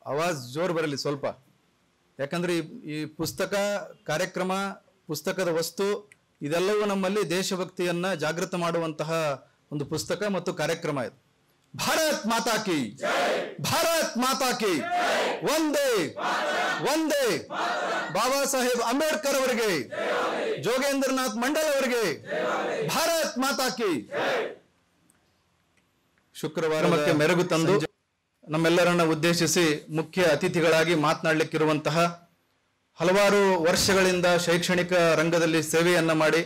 ಆವಾಜ್ ಜೋರ್ ಬರಲಿ ಸ್ವಲ್ಪ ಯಾಕಂದ್ರೆ ಈ ಈ ಪುಸ್ತಕ ಕಾರ್ಯಕ್ರಮ ಪುಸ್ತಕದ ವಸ್ತು ಇದೆಲ್ಲವೂ ನಮ್ಮಲ್ಲಿ ದೇಶಭಕ್ತಿಯನ್ನ ಜಾಗೃತ ಮಾಡುವಂತಹ ಒಂದು ಪುಸ್ತಕ ಮತ್ತು ಕಾರ್ಯಕ್ರಮ ಇದು ಭಾರತ್ ಮಾತಾ ಕಿ ಭಾರತ್ ಮಾತಾ ಕಿ ಒಂದೇ ಒಂದೇ ಬಾಬಾ ಸಾಹೇಬ್ ಅಂಬೇಡ್ಕರ್ ಅವರಿಗೆ ಜೋಗೇಂದ್ರನಾಥ್ ಮಂಡಲ್ ಅವರಿಗೆ ಭಾರತ್ ಮಾತಾ ಕಿ ಶುಕ್ರವಾರ ಮೆರುಗು ತಂದು ನಮ್ಮೆಲ್ಲರನ್ನ ಉದ್ದೇಶಿಸಿ ಮುಖ್ಯ ಅತಿಥಿಗಳಾಗಿ ಮಾತನಾಡಲಿಕ್ಕಿರುವಂತಹ ಹಲವಾರು ವರ್ಷಗಳಿಂದ ಶೈಕ್ಷಣಿಕ ರಂಗದಲ್ಲಿ ಸೇವೆಯನ್ನ ಮಾಡಿ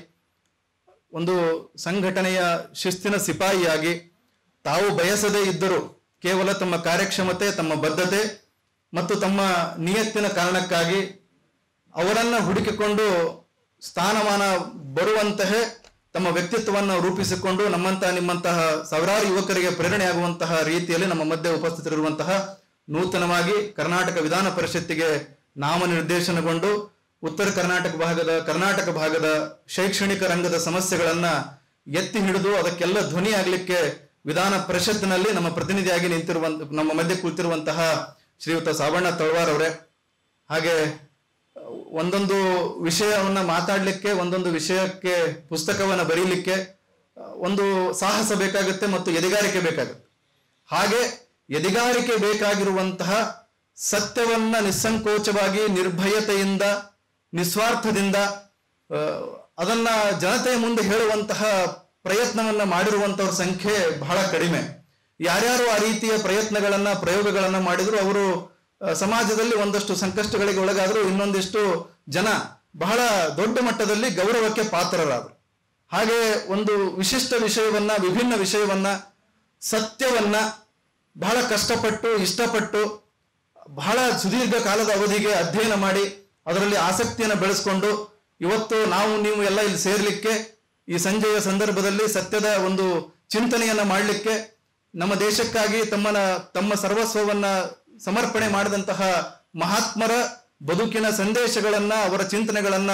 ಒಂದು ಸಂಘಟನೆಯ ಶಿಸ್ತಿನ ಸಿಪಾಯಿಯಾಗಿ ತಾವು ಬಯಸದೇ ಇದ್ದರೂ ಕೇವಲ ತಮ್ಮ ಕಾರ್ಯಕ್ಷಮತೆ ತಮ್ಮ ಬದ್ಧತೆ ಮತ್ತು ತಮ್ಮ ನಿಯತ್ತಿನ ಕಾರಣಕ್ಕಾಗಿ ಅವರನ್ನ ಹುಡುಕಿಕೊಂಡು ಸ್ಥಾನಮಾನ ಬರುವಂತಹ ತಮ್ಮ ವ್ಯಕ್ತಿತ್ವವನ್ನು ರೂಪಿಸಿಕೊಂಡು ನಮ್ಮಂತಹ ನಿಮ್ಮಂತಹ ಸಾವಿರಾರು ಯುವಕರಿಗೆ ಪ್ರೇರಣೆಯಾಗುವಂತಹ ರೀತಿಯಲ್ಲಿ ನಮ್ಮ ಮಧ್ಯೆ ಉಪಸ್ಥಿತರಿರುವಂತಹ ನೂತನವಾಗಿ ಕರ್ನಾಟಕ ವಿಧಾನ ಪರಿಷತ್ತಿಗೆ ನಾಮನಿರ್ದೇಶನಗೊಂಡು ಉತ್ತರ ಕರ್ನಾಟಕ ಭಾಗದ ಕರ್ನಾಟಕ ಭಾಗದ ಶೈಕ್ಷಣಿಕ ರಂಗದ ಸಮಸ್ಯೆಗಳನ್ನ ಎತ್ತಿ ಹಿಡಿದು ಅದಕ್ಕೆಲ್ಲ ಧ್ವನಿಯಾಗಲಿಕ್ಕೆ ವಿಧಾನ ಪರಿಷತ್ತಿನಲ್ಲಿ ನಮ್ಮ ಪ್ರತಿನಿಧಿಯಾಗಿ ನಿಂತಿರುವಂತ ನಮ್ಮ ಮಧ್ಯೆ ಕುಳಿತಿರುವಂತಹ ಶ್ರೀಯುತ ಸಾಬಣ್ಣ ತಳವಾರ್ ಅವರೇ ಹಾಗೆ ಒಂದೊಂದು ವಿಷಯವನ್ನ ಮಾತಾಡ್ಲಿಕ್ಕೆ ಒಂದೊಂದು ವಿಷಯಕ್ಕೆ ಪುಸ್ತಕವನ್ನ ಬರೀಲಿಕ್ಕೆ ಆ, ಒಂದು ಸಾಹಸ ಬೇಕಾಗುತ್ತೆ ಮತ್ತು ಎದೆಗಾರಿಕೆ ಬೇಕಾಗುತ್ತೆ ಹಾಗೆ ಎದೆಗಾರಿಕೆ ಬೇಕಾಗಿರುವಂತಹ ಸತ್ಯವನ್ನ ನಿಸ್ಸಂಕೋಚವಾಗಿ ನಿರ್ಭಯತೆಯಿಂದ ನಿಸ್ವಾರ್ಥದಿಂದ ಆ, ಅದನ್ನ ಜನತೆಯ ಮುಂದೆ ಹೇಳುವಂತಹ ಪ್ರಯತ್ನವನ್ನ ಮಾಡಿರುವಂತವ್ರ ಸಂಖ್ಯೆ ಬಹಳ ಕಡಿಮೆ ಯಾರ್ಯಾರು ಆ ರೀತಿಯ ಪ್ರಯತ್ನಗಳನ್ನ ಪ್ರಯೋಗಗಳನ್ನ ಮಾಡಿದ್ರು ಅವರು ಆ, ಸಮಾಜದಲ್ಲಿ ಒಂದಷ್ಟು ಸಂಕಷ್ಟಗಳಿಗೆ ಒಳಗಾದ್ರು ಇನ್ನೊಂದಿಷ್ಟು ಜನ ಬಹಳ ದೊಡ್ಡ ಮಟ್ಟದಲ್ಲಿ ಗೌರವಕ್ಕೆ ಪಾತ್ರರಾದರು ಹಾಗೆ ಒಂದು ವಿಶಿಷ್ಟ ವಿಷಯವನ್ನ ವಿಭಿನ್ನ ವಿಷಯವನ್ನ ಸತ್ಯವನ್ನ ಬಹಳ ಕಷ್ಟಪಟ್ಟು ಇಷ್ಟಪಟ್ಟು ಬಹಳ ಸುದೀರ್ಘ ಕಾಲದ ಅವಧಿಗೆ ಅಧ್ಯಯನ ಮಾಡಿ ಅದರಲ್ಲಿ ಆಸಕ್ತಿಯನ್ನು ಬೆಳೆಸ್ಕೊಂಡು ಇವತ್ತು ನಾವು ನೀವು ಎಲ್ಲ ಇಲ್ಲಿ ಸೇರ್ಲಿಕ್ಕೆ ಈ ಸಂಜೆಯ ಸಂದರ್ಭದಲ್ಲಿ ಸತ್ಯದ ಒಂದು ಚಿಂತನೆಯನ್ನ ಮಾಡಲಿಕ್ಕೆ ನಮ್ಮ ದೇಶಕ್ಕಾಗಿ ತಮ್ಮನ ತಮ್ಮ ಸರ್ವಸ್ವವನ್ನ ಸಮರ್ಪಣೆ ಮಾಡಿದಂತಹ ಮಹಾತ್ಮರ ಬದುಕಿನ ಸಂದೇಶಗಳನ್ನ ಅವರ ಚಿಂತನೆಗಳನ್ನ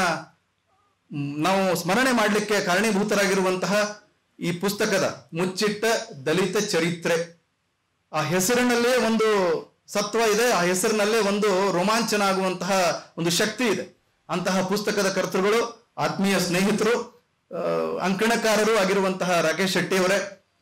ಮ್, ನಾವು ಸ್ಮರಣೆ ಮಾಡಲಿಕ್ಕೆ ಕಾರಣೀಭೂತರಾಗಿರುವಂತಹ ಈ ಪುಸ್ತಕದ ಮುಚ್ಚಿಟ್ಟ ದಲಿತ ಚರಿತ್ರೆ ಆ ಹೆಸರಿನಲ್ಲೇ ಒಂದು ಸತ್ವ ಇದೆ ಆ ಹೆಸರಿನಲ್ಲೇ ಒಂದು ರೋಮಾಂಚನ ಆಗುವಂತಹ ಒಂದು ಶಕ್ತಿ ಇದೆ ಅಂತಹ ಪುಸ್ತಕದ ಕರ್ತೃಗಳು ಆತ್ಮೀಯ ಸ್ನೇಹಿತರು ಆ, ಅಂಕಣಕಾರರು ಆಗಿರುವಂತಹ ರಾಕೇಶ್ ಶೆಟ್ಟಿ ಅವರೇ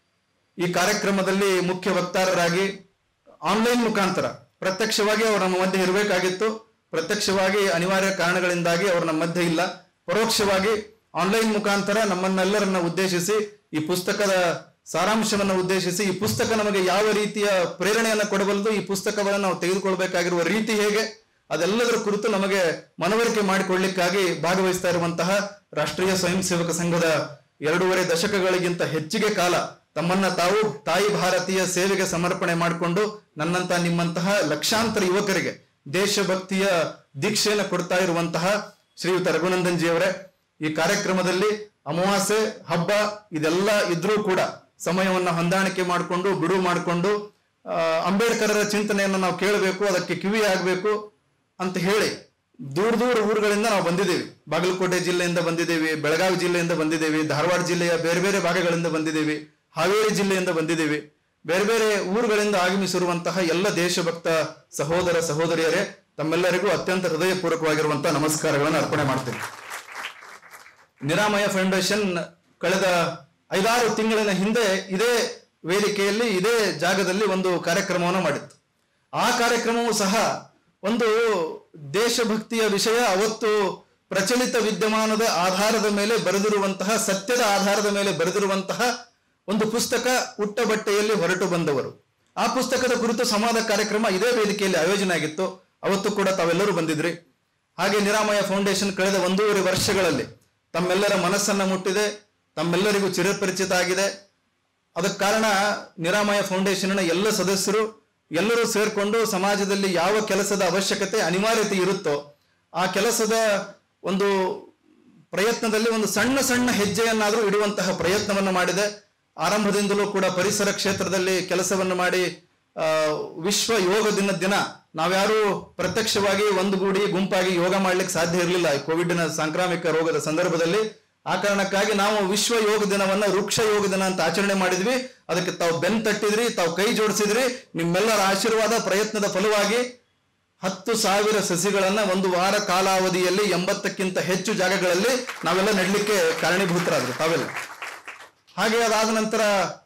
ಈ ಕಾರ್ಯಕ್ರಮದಲ್ಲಿ ಮುಖ್ಯ ವಕ್ತಾರರಾಗಿ ಆನ್ಲೈನ್ ಮುಖಾಂತರ ಪ್ರತ್ಯಕ್ಷವಾಗಿ ಅವರು ನಮ್ಮ ಮಧ್ಯೆ ಇರಬೇಕಾಗಿತ್ತು ಪ್ರತ್ಯಕ್ಷವಾಗಿ ಅನಿವಾರ್ಯ ಕಾರಣಗಳಿಂದಾಗಿ ಅವರು ನಮ್ಮ ಮಧ್ಯೆ ಇಲ್ಲ ಪರೋಕ್ಷವಾಗಿ ಆನ್ಲೈನ್ ಮುಖಾಂತರ ನಮ್ಮನ್ನೆಲ್ಲರನ್ನ ಉದ್ದೇಶಿಸಿ ಈ ಪುಸ್ತಕದ ಸಾರಾಂಶವನ್ನು ಉದ್ದೇಶಿಸಿ ಈ ಪುಸ್ತಕ ನಮಗೆ ಯಾವ ರೀತಿಯ ಪ್ರೇರಣೆಯನ್ನು ಕೊಡಬಲ್ಲದು ಈ ಪುಸ್ತಕವನ್ನು ನಾವು ತೆಗೆದುಕೊಳ್ಬೇಕಾಗಿರುವ ರೀತಿ ಹೇಗೆ ಅದೆಲ್ಲದರ ಕುರಿತು ನಮಗೆ ಮನವರಿಕೆ ಮಾಡಿಕೊಳ್ಳಿಕ್ಕಾಗಿ ಭಾಗವಹಿಸ್ತಾ ಇರುವಂತಹ ರಾಷ್ಟ್ರೀಯ ಸ್ವಯಂ ಸೇವಕ ಸಂಘದ ಎರಡೂವರೆ ದಶಕಗಳಿಗಿಂತ ಹೆಚ್ಚಿಗೆ ಕಾಲ ತಮ್ಮನ್ನ ತಾವು ತಾಯಿ ಭಾರತೀಯ ಸೇವೆಗೆ ಸಮರ್ಪಣೆ ಮಾಡಿಕೊಂಡು ನನ್ನಂತ ನಿಮ್ಮಂತಹ ಲಕ್ಷಾಂತರ ಯುವಕರಿಗೆ ದೇಶಭಕ್ತಿಯ ದೀಕ್ಷೆಯನ್ನು ಕೊಡ್ತಾ ಇರುವಂತಹ ಶ್ರೀಯುತ ರಘುನಂದನ್ ಜಿ ಅವರೇ ಈ ಕಾರ್ಯಕ್ರಮದಲ್ಲಿ ಅಮಾವಾಸ್ಯೆ ಹಬ್ಬ ಇದೆಲ್ಲ ಇದ್ರೂ ಕೂಡ ಸಮಯವನ್ನ ಹೊಂದಾಣಿಕೆ ಮಾಡಿಕೊಂಡು ಬಿಡುವು ಮಾಡಿಕೊಂಡು ಅಂಬೇಡ್ಕರರ ಚಿಂತನೆಯನ್ನು ನಾವು ಕೇಳಬೇಕು ಅದಕ್ಕೆ ಕಿವಿ ಆಗಬೇಕು ಅಂತ ಹೇಳಿ ದೂರ ದೂರ ಊರುಗಳಿಂದ ನಾವು ಬಂದಿದ್ದೇವೆ ಬಾಗಲಕೋಟೆ ಜಿಲ್ಲೆಯಿಂದ ಬಂದಿದ್ದೇವೆ ಬೆಳಗಾವಿ ಜಿಲ್ಲೆಯಿಂದ ಬಂದಿದ್ದೇವೆ ಧಾರವಾಡ ಜಿಲ್ಲೆಯ ಬೇರೆ ಬೇರೆ ಭಾಗಗಳಿಂದ ಬಂದಿದ್ದೇವೆ ಹಾವೇರಿ ಜಿಲ್ಲೆಯಿಂದ ಬಂದಿದ್ದೇವೆ ಬೇರೆ ಬೇರೆ ಊರುಗಳಿಂದ ಆಗಮಿಸಿರುವಂತಹ ಎಲ್ಲ ದೇಶಭಕ್ತ ಸಹೋದರ ಸಹೋದರಿಯರೇ ತಮ್ಮೆಲ್ಲರಿಗೂ ಅತ್ಯಂತ ಹೃದಯಪೂರ್ವಕವಾಗಿರುವಂತಹ ನಮಸ್ಕಾರಗಳನ್ನು ಅರ್ಪಣೆ ಮಾಡ್ತೇನೆ ನಿರಾಮಯ ಫೌಂಡೇಶನ್ ಕಳೆದ ಐದಾರು ತಿಂಗಳಿನ ಹಿಂದೆ ಇದೇ ವೇದಿಕೆಯಲ್ಲಿ ಇದೇ ಜಾಗದಲ್ಲಿ ಒಂದು ಕಾರ್ಯಕ್ರಮವನ್ನು ಮಾಡಿತ್ತು ಆ ಕಾರ್ಯಕ್ರಮವೂ ಸಹ ಒಂದು ದೇಶಭಕ್ತಿಯ ವಿಷಯ ಅವತ್ತು ಪ್ರಚಲಿತ ವಿದ್ಯಮಾನದ ಆಧಾರದ ಮೇಲೆ ಬರೆದಿರುವಂತಹ ಸತ್ಯದ ಆಧಾರದ ಮೇಲೆ ಬರೆದಿರುವಂತಹ ಒಂದು ಪುಸ್ತಕ ಉಟ್ಟ ಬಟ್ಟೆಯಲ್ಲಿ ಹೊರಟು ಬಂದವರು ಆ ಪುಸ್ತಕದ ಕುರಿತು ಸಂವಾದ ಕಾರ್ಯಕ್ರಮ ಇದೇ ವೇದಿಕೆಯಲ್ಲಿ ಆಯೋಜನೆ ಆಗಿತ್ತು ಅವತ್ತು ಕೂಡ ತಾವೆಲ್ಲರೂ ಬಂದಿದ್ರಿ ಹಾಗೆ ನಿರಾಮಯ ಫೌಂಡೇಶನ್ ಕಳೆದ ಒಂದೂವರೆ ವರ್ಷಗಳಲ್ಲಿ ತಮ್ಮೆಲ್ಲರ ಮನಸ್ಸನ್ನ ಮುಟ್ಟಿದೆ ತಮ್ಮೆಲ್ಲರಿಗೂ ಚಿರಪರಿಚಿತ ಆಗಿದೆ ಅದಕ್ಕೆ ಕಾರಣ ನಿರಾಮಯ ಫೌಂಡೇಶನ್ನ ಎಲ್ಲ ಸದಸ್ಯರು ಎಲ್ಲರೂ ಸೇರ್ಕೊಂಡು ಸಮಾಜದಲ್ಲಿ ಯಾವ ಕೆಲಸದ ಅವಶ್ಯಕತೆ ಅನಿವಾರ್ಯತೆ ಇರುತ್ತೋ ಆ ಕೆಲಸದ ಒಂದು ಪ್ರಯತ್ನದಲ್ಲಿ ಒಂದು ಸಣ್ಣ ಸಣ್ಣ ಹೆಜ್ಜೆಯನ್ನಾದರೂ ಇಡುವಂತಹ ಪ್ರಯತ್ನವನ್ನು ಮಾಡಿದೆ ಆರಂಭದಿಂದಲೂ ಕೂಡ ಪರಿಸರ ಕ್ಷೇತ್ರದಲ್ಲಿ ಕೆಲಸವನ್ನು ಮಾಡಿ ಆ, ವಿಶ್ವ ಯೋಗ ದಿನ ದಿನ ನಾವ್ಯಾರು ಪ್ರತ್ಯಕ್ಷವಾಗಿ ಒಂದುಗೂಡಿ ಗುಂಪಾಗಿ ಯೋಗ ಮಾಡ್ಲಿಕ್ಕೆ ಸಾಧ್ಯ ಇರಲಿಲ್ಲ ಈ ಕೋವಿಡ್ನ ಸಾಂಕ್ರಾಮಿಕ ರೋಗದ ಸಂದರ್ಭದಲ್ಲಿ ಆ ಕಾರಣಕ್ಕಾಗಿ ನಾವು ವಿಶ್ವ ಯೋಗ ದಿನವನ್ನ ವೃಕ್ಷ ಯೋಗ ದಿನ ಅಂತ ಆಚರಣೆ ಮಾಡಿದ್ವಿ ಅದಕ್ಕೆ ತಾವು ಬೆನ್ ತಟ್ಟಿದ್ರಿ ತಾವು ಕೈ ಜೋಡಿಸಿದ್ರಿ ನಿಮ್ಮೆಲ್ಲರ ಆಶೀರ್ವಾದ ಪ್ರಯತ್ನದ ಫಲವಾಗಿ ಹತ್ತು ಸಾವಿರ ಸಸಿಗಳನ್ನ ಒಂದು ವಾರ ಕಾಲಾವಧಿಯಲ್ಲಿ ಎಂಬತ್ತಕ್ಕಿಂತ ಹೆಚ್ಚು ಜಾಗಗಳಲ್ಲಿ ನಾವೆಲ್ಲ ನೆಡಲಿಕ್ಕೆ ಕಾರಣೀಭೂತರಾದ್ರು ತಾವೆಲ್ಲ ಹಾಗೆ ಅದಾದ ನಂತರ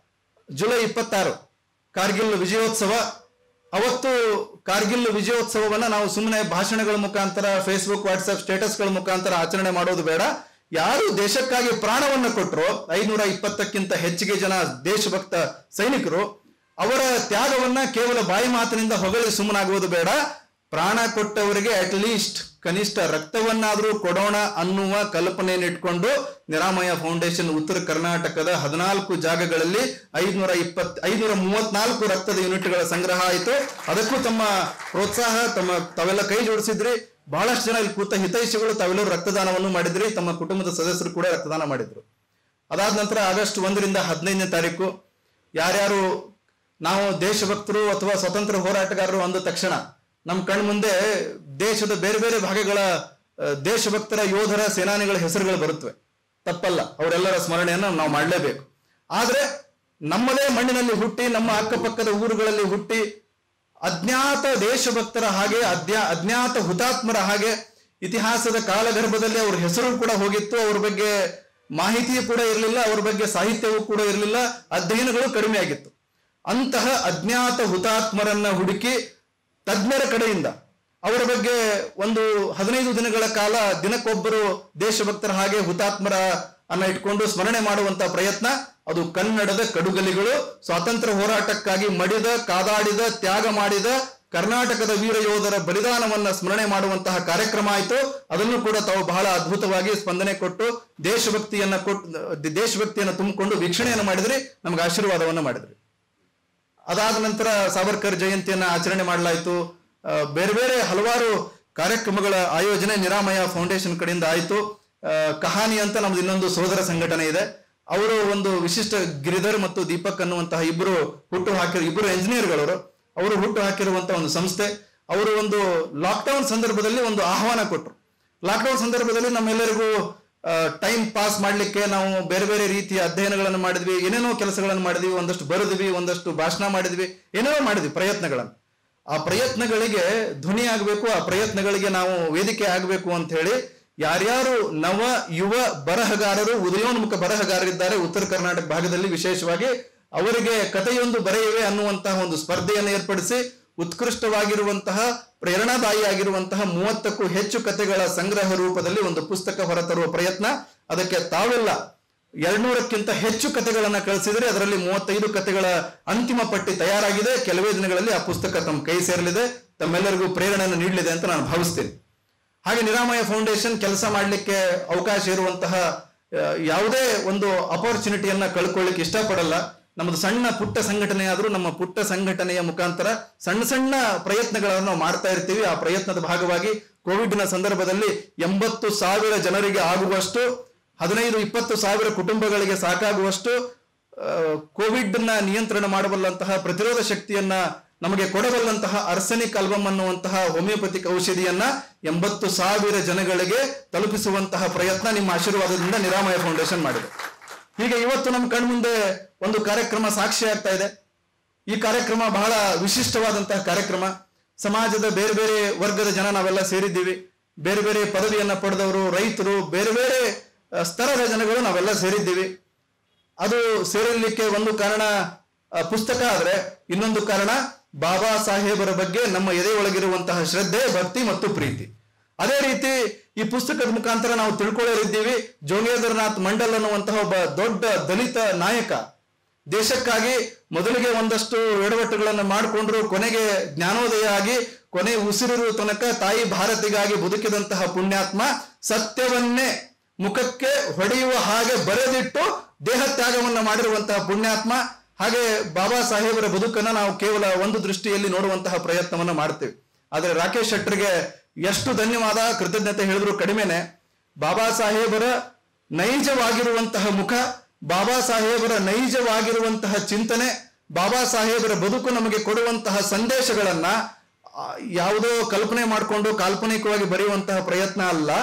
ಜುಲೈ ಇಪ್ಪತ್ತಾರು ಕಾರ್ಗಿಲ್ ವಿಜಯೋತ್ಸವ ಅವತ್ತು ಕಾರ್ಗಿಲ್ ವಿಜಯೋತ್ಸವವನ್ನ ನಾವು ಸುಮ್ಮನೆ ಭಾಷಣಗಳ ಮುಖಾಂತರ ಫೇಸ್ಬುಕ್ ವಾಟ್ಸ್ಆಪ್ ಸ್ಟೇಟಸ್ಗಳ ಮುಖಾಂತರ ಆಚರಣೆ ಮಾಡೋದು ಬೇಡ ಯಾರು ದೇಶಕ್ಕಾಗಿ ಪ್ರಾಣವನ್ನು ಕೊಟ್ಟರು ಐನೂರ ಇಪ್ಪತ್ತಕ್ಕಿಂತ ಹೆಚ್ಚಿಗೆ ಜನ ದೇಶಭಕ್ತ ಸೈನಿಕರು ಅವರ ತ್ಯಾಗವನ್ನ ಕೇವಲ ಬಾಯಿ ಮಾತಿನಿಂದ ಹೊಗಳಿ ಸುಮ್ಮನಾಗುವುದು ಬೇಡ ಪ್ರಾಣ ಕೊಟ್ಟವರಿಗೆ ಅಟ್ ಲೀಸ್ಟ್ ಕನಿಷ್ಠ ರಕ್ತವನ್ನಾದರೂ ಕೊಡೋಣ ಅನ್ನುವ ಕಲ್ಪನೆಯನ್ನು ಇಟ್ಕೊಂಡು ನಿರಾಮಯ ಫೌಂಡೇಶನ್ ಉತ್ತರ ಕರ್ನಾಟಕದ ಹದಿನಾಲ್ಕು ಜಾಗಗಳಲ್ಲಿ ಐದುನೂರ ಇಪ್ಪತ್ ಐದುನೂರ ಮೂವತ್ನಾಲ್ಕು ರಕ್ತದ ಯೂನಿಟ್ಗಳ ಸಂಗ್ರಹ ಆಯಿತು ಅದಕ್ಕೂ ತಮ್ಮ ಪ್ರೋತ್ಸಾಹ ತಮ್ಮ ತಾವೆಲ್ಲ ಕೈ ಜೋಡಿಸಿದ್ರಿ ಬಹಳಷ್ಟು ಜನ ಇಲ್ಲಿ ಕೂತ ಹಿತೈಷಿಗಳು ತಾವೆಲ್ಲರೂ ರಕ್ತದಾನವನ್ನು ಮಾಡಿದ್ರಿ ತಮ್ಮ ಕುಟುಂಬದ ಸದಸ್ಯರು ಕೂಡ ರಕ್ತದಾನ ಮಾಡಿದ್ರು ಅದಾದ ನಂತರ ಆಗಸ್ಟ್ ಒಂದರಿಂದ ಹದಿನೈದನೇ ತಾರೀಕು ಯಾರ್ಯಾರು ನಾವು ದೇಶಭಕ್ತರು ಅಥವಾ ಸ್ವತಂತ್ರ ಹೋರಾಟಗಾರರು ಅಂದ ತಕ್ಷಣ ನಮ್ಮ ಕಣ್ಮುಂದೆ ಮುಂದೆ ದೇಶದ ಬೇರೆ ಬೇರೆ ಭಾಗಗಳ ಆ, ದೇಶಭಕ್ತರ ಯೋಧರ ಸೇನಾನಿಗಳ ಹೆಸರುಗಳು ಬರುತ್ತವೆ ತಪ್ಪಲ್ಲ ಅವರೆಲ್ಲರ ಸ್ಮರಣೆಯನ್ನು ನಾವು ಮಾಡಲೇಬೇಕು ಆದ್ರೆ ನಮ್ಮದೇ ಮಣ್ಣಿನಲ್ಲಿ ಹುಟ್ಟಿ ನಮ್ಮ ಅಕ್ಕಪಕ್ಕದ ಊರುಗಳಲ್ಲಿ ಹುಟ್ಟಿ ಅಜ್ಞಾತ ದೇಶಭಕ್ತರ ಹಾಗೆ ಅದ್ಯಾ ಅಜ್ಞಾತ ಹುತಾತ್ಮರ ಹಾಗೆ ಇತಿಹಾಸದ ಕಾಲಗರ್ಭದಲ್ಲಿ ಅವ್ರ ಹೆಸರು ಕೂಡ ಹೋಗಿತ್ತು ಅವ್ರ ಬಗ್ಗೆ ಮಾಹಿತಿ ಕೂಡ ಇರಲಿಲ್ಲ ಅವ್ರ ಬಗ್ಗೆ ಸಾಹಿತ್ಯವೂ ಕೂಡ ಇರಲಿಲ್ಲ ಅಧ್ಯಯನಗಳು ಕಡಿಮೆ ಆಗಿತ್ತು ಅಂತಹ ಅಜ್ಞಾತ ಹುತಾತ್ಮರನ್ನ ಹುಡುಕಿ ತಜ್ಞರ ಕಡೆಯಿಂದ ಅವರ ಬಗ್ಗೆ ಒಂದು ಹದಿನೈದು ದಿನಗಳ ಕಾಲ ದಿನಕ್ಕೊಬ್ಬರು ದೇಶಭಕ್ತರ ಹಾಗೆ ಹುತಾತ್ಮರ ಅನ್ನ ಇಟ್ಕೊಂಡು ಸ್ಮರಣೆ ಮಾಡುವಂತ ಪ್ರಯತ್ನ ಅದು ಕನ್ನಡದ ಕಡುಗಲಿಗಳು ಸ್ವಾತಂತ್ರ್ಯ ಹೋರಾಟಕ್ಕಾಗಿ ಮಡಿದ ಕಾದಾಡಿದ ತ್ಯಾಗ ಮಾಡಿದ ಕರ್ನಾಟಕದ ವೀರ ಯೋಧರ ಬಲಿದಾನವನ್ನ ಸ್ಮರಣೆ ಮಾಡುವಂತಹ ಕಾರ್ಯಕ್ರಮ ಆಯಿತು ಅದನ್ನು ಕೂಡ ತಾವು ಬಹಳ ಅದ್ಭುತವಾಗಿ ಸ್ಪಂದನೆ ಕೊಟ್ಟು ದೇಶಭಕ್ತಿಯನ್ನ ಕೊಟ್ಟು ದೇಶಭಕ್ತಿಯನ್ನ ತುಂಬಿಕೊಂಡು ವೀಕ್ಷಣೆಯನ್ನು ಮಾಡಿದ್ರಿ ನಮ್ಗೆ ಆಶೀರ್ವಾದವನ್ನ ಮಾಡಿದ್ರಿ ಅದಾದ ನಂತರ ಸಾವರ್ಕರ್ ಜಯಂತಿಯನ್ನ ಆಚರಣೆ ಮಾಡಲಾಯಿತು ಆ, ಬೇರೆ ಬೇರೆ ಹಲವಾರು ಕಾರ್ಯಕ್ರಮಗಳ ಆಯೋಜನೆ ನಿರಾಮಯ ಫೌಂಡೇಶನ್ ಕಡೆಯಿಂದ ಆಯಿತು ಆ, ಕಹಾನಿ ಅಂತ ನಮ್ದು ಇನ್ನೊಂದು ಸೋದರ ಸಂಘಟನೆ ಇದೆ ಅವರು ಒಂದು ವಿಶಿಷ್ಟ ಗಿರಿಧರ್ ಮತ್ತು ದೀಪಕ್ ಅನ್ನುವಂತಹ ಇಬ್ಬರು ಹುಟ್ಟು ಹಾಕಿರೋ ಇಬ್ಬರು ಎಂಜಿನಿಯರ್ಗಳವರು ಅವರು ಹುಟ್ಟು ಹಾಕಿರುವಂತಹ ಒಂದು ಸಂಸ್ಥೆ ಅವರು ಒಂದು ಲಾಕ್ಡೌನ್ ಸಂದರ್ಭದಲ್ಲಿ ಒಂದು ಆಹ್ವಾನ ಕೊಟ್ಟರು ಲಾಕ್ಡೌನ್ ಸಂದರ್ಭದಲ್ಲಿ ನಮ್ಮೆಲ್ಲರಿಗೂ ಟೈಮ್ ಪಾಸ್ ಮಾಡಲಿಕ್ಕೆ ನಾವು ಬೇರೆ ಬೇರೆ ರೀತಿಯ ಅಧ್ಯಯನಗಳನ್ನು ಮಾಡಿದ್ವಿ ಏನೇನೋ ಕೆಲಸಗಳನ್ನು ಮಾಡಿದ್ವಿ ಒಂದಷ್ಟು ಬರೆದ್ವಿ ಒಂದಷ್ಟು ಭಾಷಣ ಮಾಡಿದ್ವಿ ಏನೇನೋ ಮಾಡಿದ್ವಿ ಪ್ರಯತ್ನಗಳನ್ನು ಆ ಪ್ರಯತ್ನಗಳಿಗೆ ಧ್ವನಿ ಆಗಬೇಕು ಆ ಪ್ರಯತ್ನಗಳಿಗೆ ನಾವು ವೇದಿಕೆ ಆಗಬೇಕು ಅಂತ ಹೇಳಿ ಯಾರ್ಯಾರು ನವ ಯುವ ಬರಹಗಾರರು ಉದಯೋನ್ಮುಖ ಬರಹಗಾರರಿದ್ದಾರೆ ಉತ್ತರ ಕರ್ನಾಟಕ ಭಾಗದಲ್ಲಿ ವಿಶೇಷವಾಗಿ ಅವರಿಗೆ ಕಥೆಯೊಂದು ಬರೆಯುವೆ ಅನ್ನುವಂತಹ ಒಂದು ಸ್ಪರ್ಧೆಯನ್ನು ಏರ್ಪಡಿಸಿ ಉತ್ಕೃಷ್ಟವಾಗಿರುವಂತಹ ಪ್ರೇರಣಾದಾಯಿಯಾಗಿರುವಂತಹ ಮೂವತ್ತಕ್ಕೂ ಹೆಚ್ಚು ಕಥೆಗಳ ಸಂಗ್ರಹ ರೂಪದಲ್ಲಿ ಒಂದು ಪುಸ್ತಕ ಹೊರತರುವ ಪ್ರಯತ್ನ ಅದಕ್ಕೆ ತಾವೆಲ್ಲ ಎರಡ್ನೂರಕ್ಕಿಂತ ಹೆಚ್ಚು ಕಥೆಗಳನ್ನ ಕಳಿಸಿದರೆ ಅದರಲ್ಲಿ ಮೂವತ್ತೈದು ಕಥೆಗಳ ಅಂತಿಮ ಪಟ್ಟಿ ತಯಾರಾಗಿದೆ ಕೆಲವೇ ದಿನಗಳಲ್ಲಿ ಆ ಪುಸ್ತಕ ತಮ್ಮ ಕೈ ಸೇರಲಿದೆ ತಮ್ಮೆಲ್ಲರಿಗೂ ಪ್ರೇರಣೆಯನ್ನು ನೀಡಲಿದೆ ಅಂತ ನಾನು ಭಾವಿಸ್ತೇನೆ ಹಾಗೆ ನಿರಾಮಯ ಫೌಂಡೇಶನ್ ಕೆಲಸ ಮಾಡಲಿಕ್ಕೆ ಅವಕಾಶ ಇರುವಂತಹ ಆ, ಯಾವುದೇ ಒಂದು ಅಪರ್ಚುನಿಟಿಯನ್ನ ಕಳ್ಕೊಳ್ಳಿಕ್ಕೆ ಇಷ್ಟಪಡಲ್ಲ ನಮ್ಮದು ಸಣ್ಣ ಪುಟ್ಟ ಸಂಘಟನೆ ಆದ್ರೂ ನಮ್ಮ ಪುಟ್ಟ ಸಂಘಟನೆಯ ಮುಖಾಂತರ ಸಣ್ಣ ಸಣ್ಣ ಪ್ರಯತ್ನಗಳನ್ನು ನಾವು ಮಾಡ್ತಾ ಇರ್ತೀವಿ ಆ ಪ್ರಯತ್ನದ ಭಾಗವಾಗಿ ಕೋವಿಡ್ನ ಸಂದರ್ಭದಲ್ಲಿ ಎಂಬತ್ತು ಸಾವಿರ ಜನರಿಗೆ ಆಗುವಷ್ಟು ಹದಿನೈದು ಇಪ್ಪತ್ತು ಸಾವಿರ ಕುಟುಂಬಗಳಿಗೆ ಸಾಕಾಗುವಷ್ಟು ಕೋವಿಡ್ ನ ನಿಯಂತ್ರಣ ಮಾಡಬಲ್ಲಂತಹ ಪ್ರತಿರೋಧ ಶಕ್ತಿಯನ್ನ ನಮಗೆ ಕೊಡಬಲ್ಲಂತಹ ಅರ್ಸೆನಿಕ್ ಅಲ್ಬಮ್ ಅನ್ನುವಂತಹ ಹೋಮಿಯೋಪತಿಕ್ ಔಷಧಿಯನ್ನ ಎಂಬತ್ತು ಸಾವಿರ ಜನಗಳಿಗೆ ತಲುಪಿಸುವಂತಹ ಪ್ರಯತ್ನ ನಿಮ್ಮ ಆಶೀರ್ವಾದದಿಂದ ನಿರಾಮಯ ಫೌಂಡೇಶನ್ ಮಾಡಿದೆ ಹೀಗೆ ಇವತ್ತು ನಮ್ಮ ಕಣ್ಮುಂದೆ ಒಂದು ಕಾರ್ಯಕ್ರಮ ಸಾಕ್ಷಿ ಆಗ್ತಾ ಇದೆ ಈ ಕಾರ್ಯಕ್ರಮ ಬಹಳ ವಿಶಿಷ್ಟವಾದಂತಹ ಕಾರ್ಯಕ್ರಮ ಸಮಾಜದ ಬೇರೆ ಬೇರೆ ವರ್ಗದ ಜನ ನಾವೆಲ್ಲ ಸೇರಿದ್ದೀವಿ ಬೇರೆ ಬೇರೆ ಪದವಿಯನ್ನ ಪಡೆದವರು ರೈತರು ಬೇರೆ ಬೇರೆ ಆ, ಸ್ತರದ ಜನಗಳು ನಾವೆಲ್ಲ ಸೇರಿದ್ದೀವಿ ಅದು ಸೇರಲಿಕ್ಕೆ ಒಂದು ಕಾರಣ ಆ, ಪುಸ್ತಕ ಆದ್ರೆ ಇನ್ನೊಂದು ಕಾರಣ ಬಾಬಾ ಸಾಹೇಬರ ಬಗ್ಗೆ ನಮ್ಮ ಎದೆ ಒಳಗಿರುವಂತಹ ಶ್ರದ್ಧೆ ಭಕ್ತಿ ಮತ್ತು ಪ್ರೀತಿ ಅದೇ ರೀತಿ ಈ ಪುಸ್ತಕದ ಮುಖಾಂತರ ನಾವು ತಿಳ್ಕೊಳ್ಳಲಿದ್ದೀವಿ ಜೋಗೇಂದ್ರನಾಥ್ ಮಂಡಲ್ ಅನ್ನುವಂತಹ ಒಬ್ಬ ದೊಡ್ಡ ದಲಿತ ನಾಯಕ ದೇಶಕ್ಕಾಗಿ ಮೊದಲಿಗೆ ಒಂದಷ್ಟು ಎಡವಟ್ಟುಗಳನ್ನು ಮಾಡಿಕೊಂಡ್ರು ಕೊನೆಗೆ ಜ್ಞಾನೋದಯ ಆಗಿ ಕೊನೆ ಉಸಿರಿರುವ ತನಕ ತಾಯಿ ಭಾರತಿಗಾಗಿ ಬದುಕಿದಂತಹ ಪುಣ್ಯಾತ್ಮ ಸತ್ಯವನ್ನೇ ಮುಖಕ್ಕೆ ಹೊಡೆಯುವ ಹಾಗೆ ಬರೆದಿಟ್ಟು ದೇಹ ತ್ಯಾಗವನ್ನ ಮಾಡಿರುವಂತಹ ಪುಣ್ಯಾತ್ಮ ಹಾಗೆ ಬಾಬಾ ಸಾಹೇಬರ ಬದುಕನ್ನ ನಾವು ಕೇವಲ ಒಂದು ದೃಷ್ಟಿಯಲ್ಲಿ ನೋಡುವಂತಹ ಪ್ರಯತ್ನವನ್ನ ಮಾಡ್ತೇವೆ ಆದ್ರೆ ರಾಕೇಶ್ ಶೆಟ್ಟರ್ಗೆ ಎಷ್ಟು ಧನ್ಯವಾದ ಕೃತಜ್ಞತೆ ಹೇಳಿದ್ರು ಕಡಿಮೆನೆ ಬಾಬಾ ಸಾಹೇಬರ ನೈಜವಾಗಿರುವಂತಹ ಮುಖ ಬಾಬಾ ಸಾಹೇಬರ ನೈಜವಾಗಿರುವಂತಹ ಚಿಂತನೆ ಬಾಬಾ ಸಾಹೇಬರ ಬದುಕು ನಮಗೆ ಕೊಡುವಂತಹ ಸಂದೇಶಗಳನ್ನ ಆ, ಯಾವುದೋ ಕಲ್ಪನೆ ಮಾಡಿಕೊಂಡು ಕಾಲ್ಪನಿಕವಾಗಿ ಬರೆಯುವಂತಹ ಪ್ರಯತ್ನ ಅಲ್ಲ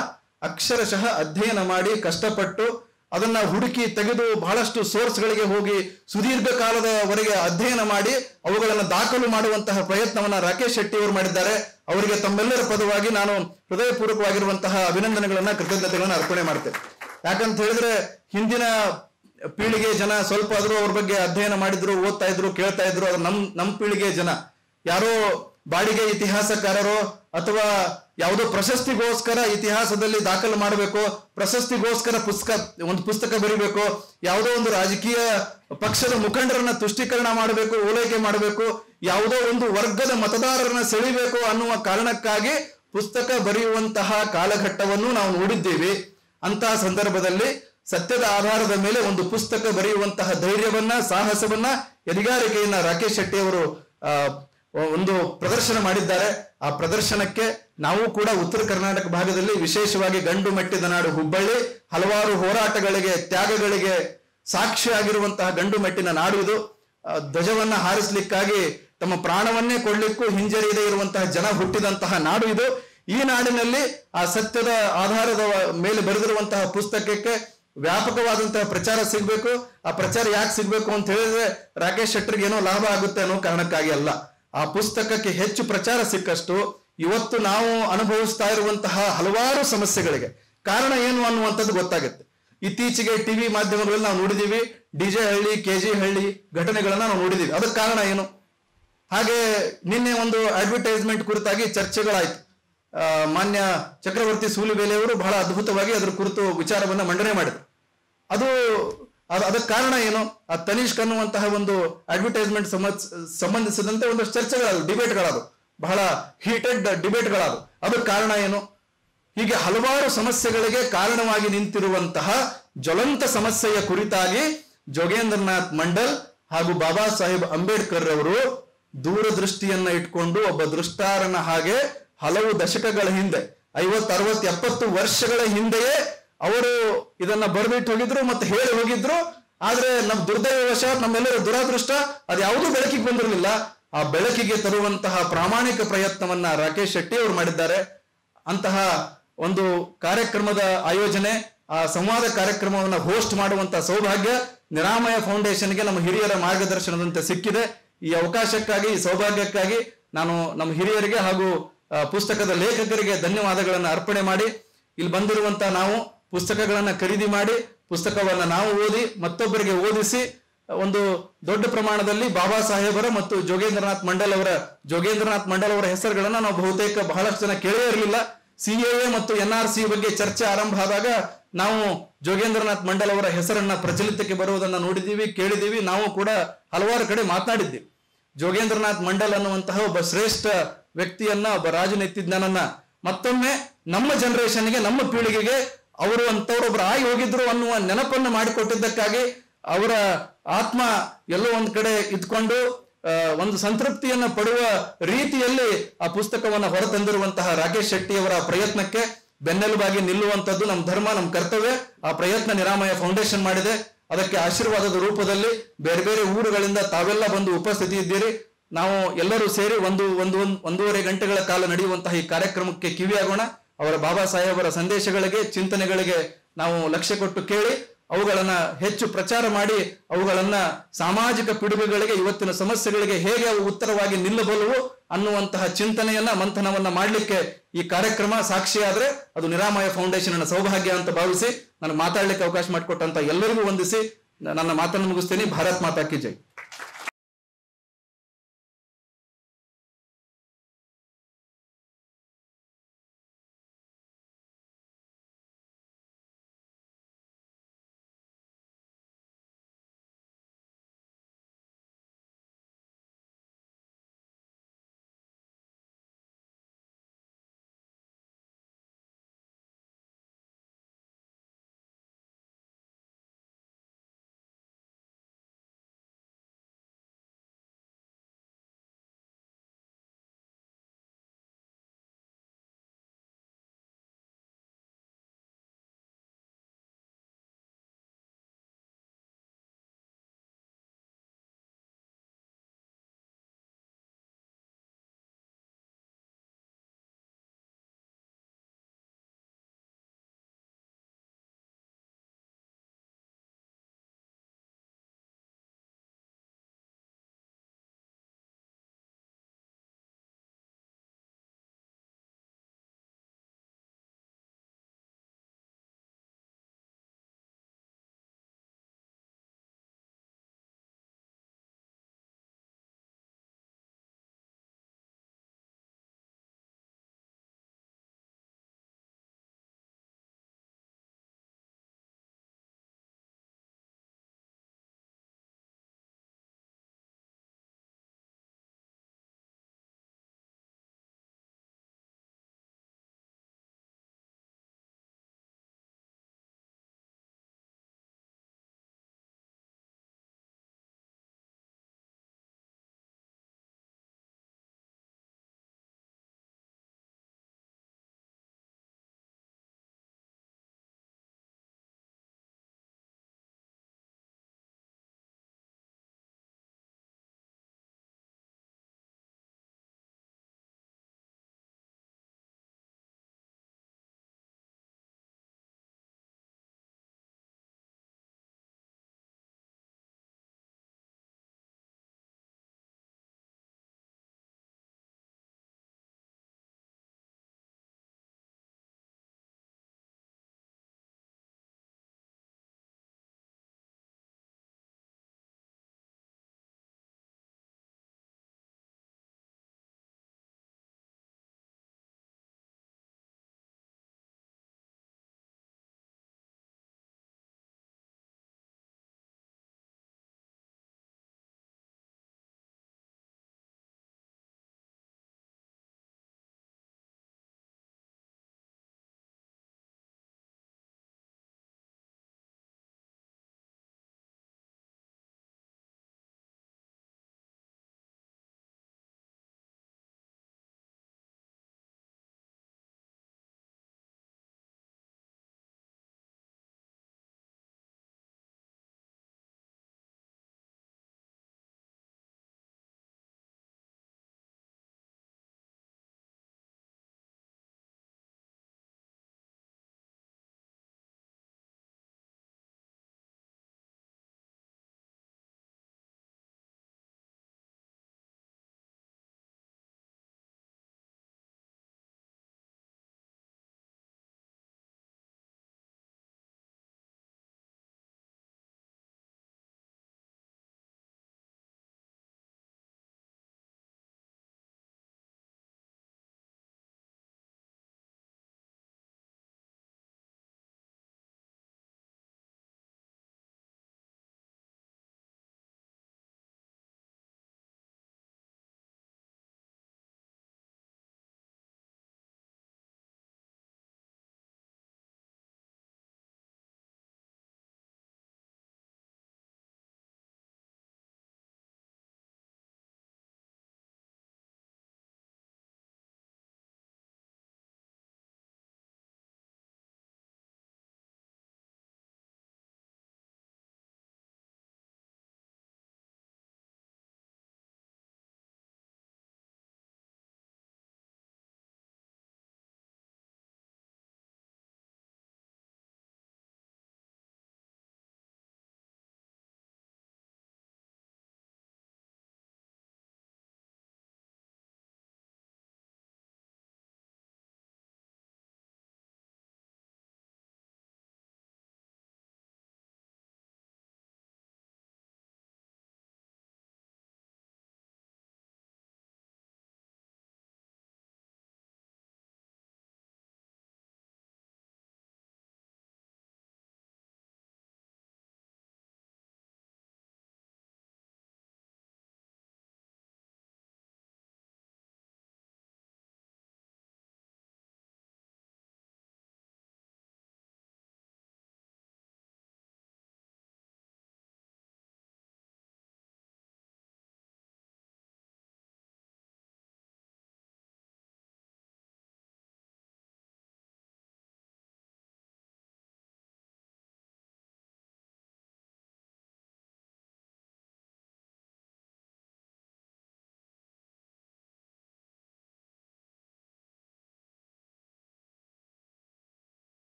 ಅಕ್ಷರಶಃ ಅಧ್ಯಯನ ಮಾಡಿ ಕಷ್ಟಪಟ್ಟು ಅದನ್ನ ಹುಡುಕಿ ತೆಗೆದು ಬಹಳಷ್ಟು ಸೋರ್ಸ್ಗಳಿಗೆ ಹೋಗಿ ಸುದೀರ್ಘ ಕಾಲದವರೆಗೆ ಅಧ್ಯಯನ ಮಾಡಿ ಅವುಗಳನ್ನು ದಾಖಲು ಮಾಡುವಂತಹ ಪ್ರಯತ್ನವನ್ನ ರಾಕೇಶ್ ಶೆಟ್ಟಿ ಅವರು ಮಾಡಿದ್ದಾರೆ ಅವರಿಗೆ ತಮ್ಮೆಲ್ಲರ ಪದವಾಗಿ ನಾನು ಹೃದಯಪೂರ್ವಕವಾಗಿರುವಂತಹ ಅಭಿನಂದನೆಗಳನ್ನ ಕೃತಜ್ಞತೆಗಳನ್ನ ಅರ್ಪಣೆ ಮಾಡ್ತೇನೆ ಯಾಕಂತ ಹೇಳಿದ್ರೆ ಹಿಂದಿನ ಪೀಳಿಗೆ ಜನ ಸ್ವಲ್ಪ ಆದ್ರೂ ಅವ್ರ ಬಗ್ಗೆ ಅಧ್ಯಯನ ಮಾಡಿದ್ರು ಓದ್ತಾ ಇದ್ರು ಕೇಳ್ತಾ ಇದ್ರು ಅದು ನಮ್ ನಮ್ ಪೀಳಿಗೆ ಜನ ಯಾರೋ ಬಾಡಿಗೆ ಇತಿಹಾಸಕಾರರು ಅಥವಾ ಯಾವುದೋ ಪ್ರಶಸ್ತಿಗೋಸ್ಕರ ಇತಿಹಾಸದಲ್ಲಿ ದಾಖಲು ಮಾಡಬೇಕು ಪ್ರಶಸ್ತಿಗೋಸ್ಕರ ಪುಸ್ತಕ ಒಂದು ಪುಸ್ತಕ ಬರಿಬೇಕು ಯಾವುದೋ ಒಂದು ರಾಜಕೀಯ ಪಕ್ಷದ ಮುಖಂಡರನ್ನ ತುಷ್ಟೀಕರಣ ಮಾಡಬೇಕು ಓಲೈಕೆ ಮಾಡಬೇಕು ಯಾವುದೋ ಒಂದು ವರ್ಗದ ಮತದಾರರನ್ನ ಸೆಳಿಬೇಕು ಅನ್ನುವ ಕಾರಣಕ್ಕಾಗಿ ಪುಸ್ತಕ ಬರೆಯುವಂತಹ ಕಾಲಘಟ್ಟವನ್ನು ನಾವು ನೋಡಿದ್ದೇವೆ ಅಂತಹ ಸಂದರ್ಭದಲ್ಲಿ ಸತ್ಯದ ಆಧಾರದ ಮೇಲೆ ಒಂದು ಪುಸ್ತಕ ಬರೆಯುವಂತಹ ಧೈರ್ಯವನ್ನ ಸಾಹಸವನ್ನ ಎದಿಗಾರಿಕೆಯನ್ನ ರಾಕೇಶ್ ಶೆಟ್ಟಿ ಅವರು ಆ, ಒಂದು ಪ್ರದರ್ಶನ ಮಾಡಿದ್ದಾರೆ ಆ ಪ್ರದರ್ಶನಕ್ಕೆ ನಾವು ಕೂಡ ಉತ್ತರ ಕರ್ನಾಟಕ ಭಾಗದಲ್ಲಿ ವಿಶೇಷವಾಗಿ ಗಂಡು ಮೆಟ್ಟಿದ ನಾಡು ಹುಬ್ಬಳ್ಳಿ ಹಲವಾರು ಹೋರಾಟಗಳಿಗೆ ತ್ಯಾಗಗಳಿಗೆ ಸಾಕ್ಷಿಯಾಗಿರುವಂತಹ ಗಂಡು ಮೆಟ್ಟಿನ ನಾಡು ಇದು ಆ, ಧ್ವಜವನ್ನ ಹಾರಿಸ್ಲಿಕ್ಕಾಗಿ ತಮ್ಮ ಪ್ರಾಣವನ್ನೇ ಕೊಡ್ಲಿಕ್ಕೂ ಹಿಂಜರಿಯದೇ ಇರುವಂತಹ ಜನ ಹುಟ್ಟಿದಂತಹ ನಾಡು ಇದು ಈ ನಾಡಿನಲ್ಲಿ ಆ ಸತ್ಯದ ಆಧಾರದ ಮೇಲೆ ಬರೆದಿರುವಂತಹ ಪುಸ್ತಕಕ್ಕೆ ವ್ಯಾಪಕವಾದಂತಹ ಪ್ರಚಾರ ಸಿಗ್ಬೇಕು ಆ ಪ್ರಚಾರ ಯಾಕೆ ಸಿಗ್ಬೇಕು ಅಂತ ಹೇಳಿದ್ರೆ ರಾಕೇಶ್ ಶೆಟ್ಟರ್ಗೆ ಏನೋ ಲಾಭ ಆಗುತ್ತೆ ಅನ್ನೋ ಕಾರಣಕ್ಕಾಗಿ ಅಲ್ಲ ಆ ಪುಸ್ತಕಕ್ಕೆ ಹೆಚ್ಚು ಪ್ರಚಾರ ಸಿಕ್ಕಷ್ಟು ಇವತ್ತು ನಾವು ಅನುಭವಿಸ್ತಾ ಇರುವಂತಹ ಹಲವಾರು ಸಮಸ್ಯೆಗಳಿಗೆ ಕಾರಣ ಏನು ಅನ್ನುವಂಥದ್ದು ಗೊತ್ತಾಗುತ್ತೆ ಇತ್ತೀಚೆಗೆ ಟಿವಿ ಮಾಧ್ಯಮಗಳಲ್ಲಿ ನಾವು ನೋಡಿದೀವಿ ಡಿಜೆ ಹಳ್ಳಿ ಕೆಜಿ ಹಳ್ಳಿ ಘಟನೆಗಳನ್ನ ನಾವು ನೋಡಿದೀವಿ ಅದಕ್ಕೆ ಕಾರಣ ಏನು ಹಾಗೆ ನಿನ್ನೆ ಒಂದು ಅಡ್ವರ್ಟೈಸ್ಮೆಂಟ್ ಕುರಿತಾಗಿ ಚರ್ಚೆಗಳಾಯ್ತು ಆ, ಮಾನ್ಯ ಚಕ್ರವರ್ತಿ ಸೂಲಿಬೇಲೆಯವರು ಬಹಳ ಅದ್ಭುತವಾಗಿ ಅದರ ಕುರಿತು ವಿಚಾರವನ್ನ ಮಂಡನೆ ಮಾಡಿದ್ರು ಅದು ಅದ್- ಅದಕ್ಕೆ ಕಾರಣ ಏನು ಆ ತನಿಷ್ಕ್ ಅನ್ನುವಂತಹ ಒಂದು ಅಡ್ವರ್ಟೈಸ್ಮೆಂಟ್ ಸಂಬಂಧಿಸಿದಂತೆ ಒಂದಷ್ಟು ಚರ್ಚೆಗಳಾದವು ಡಿಬೇಟ್ಗಳಾದವು ಬಹಳ ಹೀಟೆಡ್ ಡಿಬೇಟ್ಗಳಾದವು ಅದಕ್ಕೆ ಕಾರಣ ಏನು ಹೀಗೆ ಹಲವಾರು ಸಮಸ್ಯೆಗಳಿಗೆ ಕಾರಣವಾಗಿ ನಿಂತಿರುವಂತಹ ಜ್ವಲಂತ ಸಮಸ್ಯೆಯ ಕುರಿತಾಗಿ ಜೋಗೇಂದ್ರನಾಥ್ ಮಂಡಲ್ ಹಾಗೂ ಬಾಬಾ ಸಾಹೇಬ್ ಅಂಬೇಡ್ಕರ್ ಅವರು ದೂರದೃಷ್ಟಿಯನ್ನ ಇಟ್ಕೊಂಡು ಒಬ್ಬ ದೃಷ್ಟಾರನ ಹಾಗೆ ಹಲವು ದಶಕಗಳ ಹಿಂದೆ ಐವತ್ ಅರವತ್ ಎಪ್ಪತ್ತು ವರ್ಷಗಳ ಹಿಂದೆಯೇ ಅವರು ಇದನ್ನ ಬರ್ಬಿಟ್ಟು ಹೋಗಿದ್ರು ಮತ್ತೆ ಹೇಳಿ ಹೋಗಿದ್ರು ಆದ್ರೆ ನಮ್ ದುರ್ದೈವಶಾತ್ ನಮ್ಮೆಲ್ಲರ ದುರಾದೃಷ್ಟ ಅದು ಯಾವುದೂ ಬೆಳಕಿಗೆ ಬಂದಿರಲಿಲ್ಲ ಆ ಬೆಳಕಿಗೆ ತರುವಂತಹ ಪ್ರಾಮಾಣಿಕ ಪ್ರಯತ್ನವನ್ನ ರಾಕೇಶ್ ಶೆಟ್ಟಿ ಅವರು ಮಾಡಿದ್ದಾರೆ ಅಂತಹ ಒಂದು ಕಾರ್ಯಕ್ರಮದ ಆಯೋಜನೆ ಆ ಸಂವಾದ ಕಾರ್ಯಕ್ರಮವನ್ನು ಹೋಸ್ಟ್ ಮಾಡುವಂತ ಸೌಭಾಗ್ಯ ನಿರಾಮಯ ಫೌಂಡೇಶನ್ಗೆ ನಮ್ಮ ಹಿರಿಯರ ಮಾರ್ಗದರ್ಶನದಂತೆ ಸಿಕ್ಕಿದೆ ಈ ಅವಕಾಶಕ್ಕಾಗಿ ಈ ಸೌಭಾಗ್ಯಕ್ಕಾಗಿ ನಾನು ನಮ್ಮ ಹಿರಿಯರಿಗೆ ಹಾಗೂ ಆ, ಪುಸ್ತಕದ ಲೇಖಕರಿಗೆ ಧನ್ಯವಾದಗಳನ್ನು ಅರ್ಪಣೆ ಮಾಡಿ ಇಲ್ಲಿ ಬಂದಿರುವಂತ ನಾವು ಪುಸ್ತಕಗಳನ್ನ ಖರೀದಿ ಮಾಡಿ ಪುಸ್ತಕವನ್ನ ನಾವು ಓದಿ ಮತ್ತೊಬ್ಬರಿಗೆ ಓದಿಸಿ ಒಂದು ದೊಡ್ಡ ಪ್ರಮಾಣದಲ್ಲಿ ಬಾಬಾ ಸಾಹೇಬರ ಮತ್ತು ಜೋಗೇಂದ್ರನಾಥ್ ಮಂಡಲ್ ಅವರ ಜೋಗೇಂದ್ರನಾಥ್ ಮಂಡಲ್ ಅವರ ಹೆಸರುಗಳನ್ನ ನಾವು ಬಹುತೇಕ ಬಹಳಷ್ಟು ಜನ ಕೇಳೇ ಇರಲಿಲ್ಲ ಸಿಎಎ ಮತ್ತು ಎನ್ ಆರ್ ಸಿ ಬಗ್ಗೆ ಚರ್ಚೆ ಆರಂಭ ಆದಾಗ ನಾವು ಜೋಗೇಂದ್ರನಾಥ್ ಮಂಡಲ್ ಅವರ ಹೆಸರನ್ನ ಪ್ರಚಲಿತಕ್ಕೆ ಬರುವುದನ್ನ ನೋಡಿದ್ದೀವಿ ಕೇಳಿದ್ದೀವಿ ನಾವು ಕೂಡ ಹಲವಾರು ಕಡೆ ಮಾತನಾಡಿದ್ದೀವಿ ಜೋಗೇಂದ್ರನಾಥ್ ಮಂಡಲ್ ಅನ್ನುವಂತಹ ಒಬ್ಬ ಶ್ರೇಷ್ಠ ವ್ಯಕ್ತಿಯನ್ನ ಒಬ್ಬ ರಾಜನೀತಿಜ್ಞನನ್ನ ಮತ್ತೊಮ್ಮೆ ನಮ್ಮ ಜನರೇಷನ್ಗೆ ನಮ್ಮ ಪೀಳಿಗೆಗೆ ಅವರು ಅಂತವ್ರೊಬ್ರು ಆಗಿ ಹೋಗಿದ್ರು ಅನ್ನುವ ನೆನಪನ್ನು ಮಾಡಿಕೊಟ್ಟಿದ್ದಕ್ಕಾಗಿ ಅವರ ಆತ್ಮ ಎಲ್ಲೋ ಒಂದ್ ಕಡೆ ಇದ್ಕೊಂಡು ಆ, ಒಂದು ಸಂತೃಪ್ತಿಯನ್ನ ಪಡುವ ರೀತಿಯಲ್ಲಿ ಆ ಪುಸ್ತಕವನ್ನ ಹೊರತಂದಿರುವಂತಹ ರಾಕೇಶ್ ಶೆಟ್ಟಿ ಅವರ ಪ್ರಯತ್ನಕ್ಕೆ ಬೆನ್ನೆಲುಬಾಗಿ ನಿಲ್ಲುವಂತದ್ದು ನಮ್ಮ ಧರ್ಮ ನಮ್ಮ ಕರ್ತವ್ಯ ಆ ಪ್ರಯತ್ನ ನಿರಾಮಯ ಫೌಂಡೇಶನ್ ಮಾಡಿದೆ ಅದಕ್ಕೆ ಆಶೀರ್ವಾದದ ರೂಪದಲ್ಲಿ ಬೇರೆ ಬೇರೆ ಊರುಗಳಿಂದ ತಾವೆಲ್ಲ ಬಂದು ಉಪಸ್ಥಿತಿ ಇದ್ದೀರಿ ನಾವು ಎಲ್ಲರೂ ಸೇರಿ ಒಂದು ಒಂದು ಒಂದು- ಒಂದೂವರೆ ಗಂಟೆಗಳ ಕಾಲ ನಡೆಯುವಂತಹ ಈ ಕಾರ್ಯಕ್ರಮಕ್ಕೆ ಕಿವಿಯಾಗೋಣ ಅವರ ಬಾಬಾ ಸಾಹೇಬರ ಸಂದೇಶಗಳಿಗೆ ಚಿಂತನೆಗಳಿಗೆ ನಾವು ಲಕ್ಷ್ಯ ಕೊಟ್ಟು ಕೇಳಿ ಅವುಗಳನ್ನ ಹೆಚ್ಚು ಪ್ರಚಾರ ಮಾಡಿ ಅವುಗಳನ್ನ ಸಾಮಾಜಿಕ ಪಿಡುಗುಗಳಿಗೆ ಇವತ್ತಿನ ಸಮಸ್ಯೆಗಳಿಗೆ ಹೇಗೆ ಅವು ಉತ್ತರವಾಗಿ ನಿಲ್ಲಬಲ್ಲವು ಅನ್ನುವಂತಹ ಚಿಂತನೆಯನ್ನ ಮಂಥನವನ್ನ ಮಾಡಲಿಕ್ಕೆ ಈ ಕಾರ್ಯಕ್ರಮ ಸಾಕ್ಷಿಯಾದ್ರೆ ಅದು ನಿರಾಮಯ ಫೌಂಡೇಶನ್ ಸೌಭಾಗ್ಯ ಅಂತ ಭಾವಿಸಿ ನನಗೆ ಮಾತಾಡ್ಲಿಕ್ಕೆ ಅವಕಾಶ ಮಾಡಿಕೊಟ್ಟಂತ ಎಲ್ಲರಿಗೂ ವಂದಿಸಿ ನನ್ನ ಮಾತನ್ನು ಮುಗಿಸ್ತೀನಿ ಭಾರತ್ ಮಾತಾ ಕಿ ಜೈ